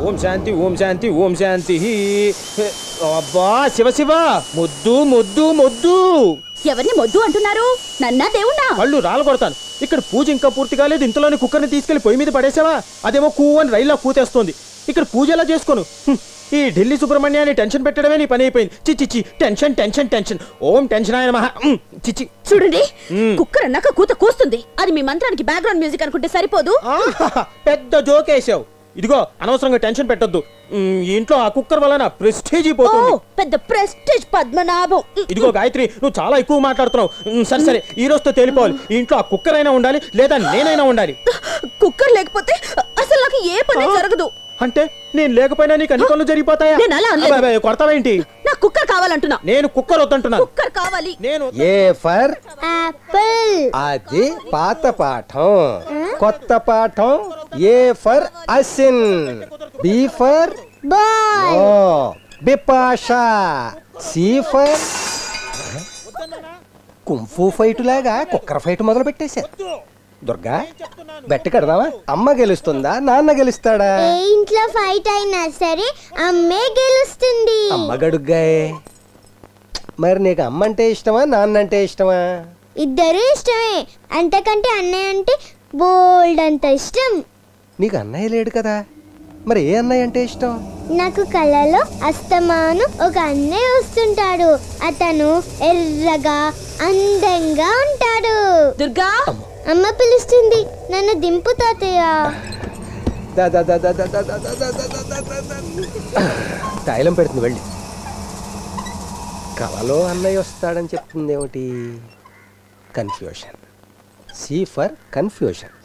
ఓం శాంతి ఓం శాంతి ఓం శాంతి అబ్బా శివ శివ ముద్దు ముద్దు ముద్దు ఎవరిని మొద్దు అంటున్నారు నన్నా దేవుణ్ణా కళ్ళు రాలు కొడతాను ఇక్కడ పూజ ఇంకా పూర్తి కాలేదు ఇంతలోనే కుక్కర్ని తీసుకెళ్లి పొయ్యి మీద పడేసావా అదేమో కూ అని రైల్లో కూతేస్తోంది ఇక్కడ పూజ ఎలా చేసుకోను హ్మ్. ఈ ఢిల్లీ సుబ్రహ్మణ్యాన్ని టెన్షన్ పెట్టడమే నీ పని అయిపోయింది చిచ్చి చి టెన్షన్ టెన్షన్ టెన్షన్ ఓం టెన్షన్ ఆయన మహా హ్మ్. చిచ్చి చూడండి మ్మ్. కుక్కర్ అన్నాక కూత కూస్తుంది అది మీ మంత్రానికి బ్యాక్గ్రౌండ్ మ్యూజిక్ అనుకుంటే సరిపోదు ఆహాహా, పెద్ద జోకేసావు ఇదిగో అనవసరంగా టెన్షన్ పెట్టొద్దు మ్, ఈ ఇంట్లో ఆ కుక్కర్ వలన ప్రెస్టేజ్ ఓ పోతుంది పెద్ద ప్రెస్టేజ్ పద్మనాభం మ్, ఇదిగో గాయత్రి నువ్వు చాలా ఎక్కువ మాట్లాడుతున్నావు మ్, సరే సరే ఈ రోజుతో తేలిపోవాలి ఈ ఇంట్లో ఆ కుక్కర్ అయినా ఉండాలి లేదా నేనైనా ఉండాలి కుక్కర్ లేకపోతే అసలు నాకు ఏ పని ఆ? జరగదు అంటే నేను లేకపోయినా నీకు అన్ని పనులు జరిగిపోతాయా నేను అలా అనలేదు. అబ్బే, అబ్బే, కొడతావేంటి నాకు కుక్కర్ కావాలంటున్నా నేను కుక్కర్ వద్దంటున్నాను కుక్కర్ కావాలి నేను ఏ ఫర్ యాపిల్ అది పాత పాఠం కొత్త పాఠం A for Asin B for boy ఓ Bipasha C for kung fu fight లాగా కుక్కర్ ఫైట్ మొదలు పెట్టేశారు దుర్గా బెట్ట కడదామా అమ్మ గెలుస్తుందా నాన్న గెలుస్తాడా ఏ ఇంట్లో ఫైట్ అయినా సరే అమ్మే గెలుస్తుంది అమ్మ గడుగ్గాయే మరి నీకు అమ్మ అంటే ఇష్టమా నాన్న అంటే ఇష్టమా ఇద్దరు ఇష్టమే అంతకంటే అన్నయ్య అంటే బోల్డ్ అంత ఇష్టం నీకు అన్నయ్య లేడు కదా మరి ఏ అన్నయ్య అంటే ఇష్టం నాకు కళలో అస్తమాను ఒక అన్నయ్య వస్తుంటాడు అతను ఎర్రగా అందంగా ఉంటాడు దుర్గా అమ్మ పిలుస్తుంది నన్ను దింపు తాతయ్య దా, దా, దా, దా, దా, దా, దా, దా, దా, దా, దా, దా, దా. తైలం పెడుతుంది వెళ్ళి కలలో అన్నయ్య వస్తాడని చెప్తుంది ఏమిటి కన్ఫ్యూషన్ సి ఫర్ కన్ఫ్యూషన్